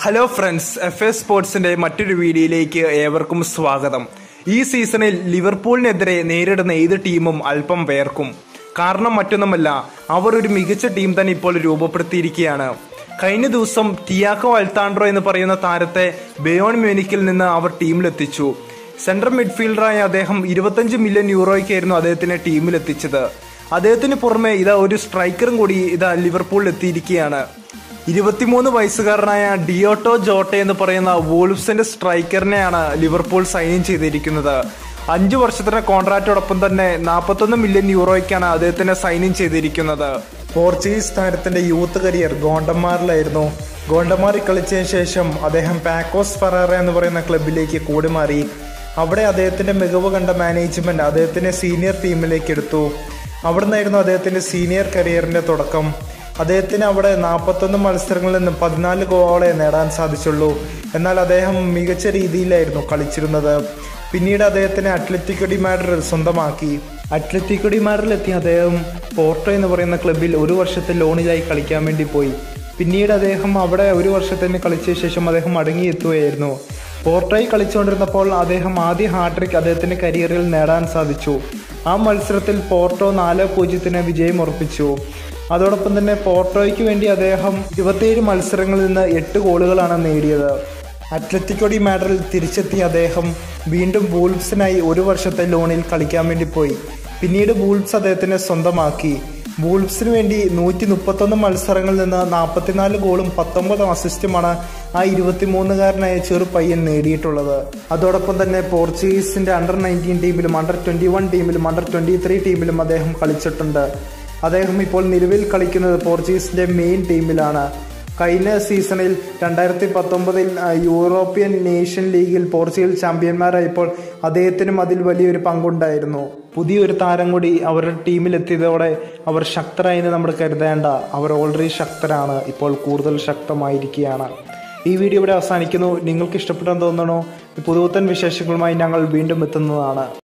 hello friends F A സ്പോർട്സിന്റെ മറ്റൊരു വീഡിയോയിലേക്ക് ഏവർക്കും സ്വാഗതം ഈ സീസണിൽ ലിവർപൂളിനെതിരെ നേരിടുന്ന ഏത് ടീമും അല്പം വേർക്കും കാരണം മറ്റൊന്നുമല്ല അവർ ഒരു മികച്ച ടീം തന്നെ ഇപ്പോൾ രൂപപ്പെടുത്തിയിരിക്കുകയാണ് കഴിഞ്ഞ ദിവസം ടിയാക്കോ അൽത്താൻഡ്രോ എന്ന് പറയുന്ന താരത്തെ ബയോൺ മ്യൂനിക്കിൽ നിന്ന് അവർ ടീമിലെത്തിച്ചു സെൻട്രൽ മിഡ്ഫീൽഡറായ അദ്ദേഹം ഇരുപത്തഞ്ച് മില്യൺ യൂറോയ്ക്കായിരുന്നു അദ്ദേഹത്തിനെ ടീമിലെത്തിച്ചത് അദ്ദേഹത്തിന് പുറമെ ഇതാ ഒരു സ്ട്രൈക്കറും കൂടി ഇതാ ലിവർപൂളിൽ എത്തിയിരിക്കുകയാണ് ഇരുപത്തിമൂന്ന് വയസ്സുകാരനായ ഡിയോട്ടോ ജോട്ടെ എന്ന് പറയുന്ന വോൾഫ്സിന്റെ സ്ട്രൈക്കറിനെയാണ് ലിവർപൂൾ സൈൻ ചെയ്തിരിക്കുന്നത് അഞ്ചു വർഷത്തിന്റെ കോൺട്രാക്റ്റോടൊപ്പം തന്നെ നാൽപ്പത്തൊന്ന് മില്യൺ യൂറോയ്ക്കാണ് അദ്ദേഹത്തിന് സൈൻ ചെയ്തിരിക്കുന്നത് പോർച്ചുഗീസ് താരത്തിന്റെ യൂത്ത് കരിയർ ഗോണ്ടമാറിലായിരുന്നു ഗോണ്ടമാറിൽ കളിച്ചതിന് ശേഷം അദ്ദേഹം പാക്കോസ് ഫെറേറ എന്ന് പറയുന്ന ക്ലബിലേക്ക് കൂടിമാറി അവിടെ അദ്ദേഹത്തിന്റെ മികവ് കണ്ട മാനേജ്മെന്റ് അദ്ദേഹത്തിനെ സീനിയർ ടീമിലേക്ക് എടുത്തു അവിടെ നിന്നായിരുന്നു അദ്ദേഹത്തിന്റെ സീനിയർ കരിയറിന്റെ തുടക്കം അദ്ദേഹത്തിന് അവിടെ നാൽപ്പത്തൊന്ന് മത്സരങ്ങളിൽ നിന്നും പതിനാല് ഗോളെ നേടാൻ സാധിച്ചുള്ളൂ എന്നാൽ അദ്ദേഹം മികച്ച രീതിയിലായിരുന്നു കളിച്ചിരുന്നത് പിന്നീട് അദ്ദേഹത്തിന് അത്ലറ്റിക്കോ ഡി മാഡ്രിഡ് സ്വന്തമാക്കി അത്ലറ്റിക്കോ ഡി മാഡ്രിഡിലെത്തിയ അദ്ദേഹം പോർട്ടോ എന്ന് പറയുന്ന ക്ലബിൽ ഒരു വർഷത്തെ ലോണിലായി കളിക്കാൻ വേണ്ടി പോയി പിന്നീട് അദ്ദേഹം അവിടെ ഒരു വർഷത്തിന് കളിച്ച ശേഷം അദ്ദേഹം മടങ്ങിയെത്തുകയായിരുന്നു പോർട്ടോയിൽ കളിച്ചുകൊണ്ടിരുന്നപ്പോൾ അദ്ദേഹം ആദ്യ ഹാട്രിക് അദ്ദേഹത്തിന്റെ കരിയറിൽ നേടാൻ സാധിച്ചു ആ മത്സരത്തിൽ പോർട്ടോ നാല് പൂജ്യത്തിന് വിജയം ഉറപ്പിച്ചു അതോടൊപ്പം തന്നെ പോർട്ടോയ്ക്ക് വേണ്ടി അദ്ദേഹം ഇരുപത്തിയേഴ് മത്സരങ്ങളിൽ നിന്ന് എട്ട് ഗോളുകളാണ് നേടിയത് അത്ലറ്റിക്കോ ഡി മാഡറിൽ തിരിച്ചെത്തിയ അദ്ദേഹം വീണ്ടും വൂൾഫ്സിനായി ഒരു വർഷത്തെ ലോണിൽ കളിക്കാൻ വേണ്ടി പോയി പിന്നീട് വൂൾഫ്സ് അദ്ദേഹത്തിനെ സ്വന്തമാക്കി വൂൾഫ്സിന് വേണ്ടി നൂറ്റി മുപ്പത്തൊന്ന് മത്സരങ്ങളിൽ നിന്ന് നാൽപ്പത്തിനാല് ഗോളും പത്തൊമ്പത് അസിസ്റ്റുമാണ് ആ ഇരുപത്തിമൂന്നുകാരനായ ചെറു പയ്യൻ നേടിയിട്ടുള്ളത് അതോടൊപ്പം തന്നെ പോർച്ചുഗീസിന്റെ അണ്ടർ നയൻറ്റീൻ ടീമിലും അണ്ടർ ട്വന്റി വൺ ടീമിലും അണ്ടർ ട്വന്റി ത്രീ ടീമിലും അദ്ദേഹം കളിച്ചിട്ടുണ്ട് അദ്ദേഹം ഇപ്പോൾ നിലവിൽ കളിക്കുന്നത് പോർച്ചുഗീസിന്റെ മെയിൻ ടീമിലാണ് കഴിഞ്ഞ സീസണിൽ രണ്ടായിരത്തി പത്തൊമ്പതിൽ യൂറോപ്യൻ നേഷൻ ലീഗിൽ പോർച്ചുഗൽ ചാമ്പ്യന്മാരായപ്പോൾ അദ്ദേഹത്തിനും അതിൽ വലിയൊരു പങ്കുണ്ടായിരുന്നു പുതിയൊരു താരം കൂടി അവരുടെ ടീമിലെത്തിയതോടെ അവർ ശക്തരായെന്ന് നമ്മൾ കരുതേണ്ട അവർ ഓൾറെഡി ശക്തരാണ് ഇപ്പോൾ കൂടുതൽ ശക്തമായിരിക്കുകയാണ് ഈ വീഡിയോ ഇവിടെ അവസാനിക്കുന്നു നിങ്ങൾക്ക് ഇഷ്ടപ്പെട്ടെന്ന് തോന്നണോ പുതുപുത്തൻ വിശേഷങ്ങളുമായി ഞങ്ങൾ വീണ്ടും എത്തുന്നതാണ്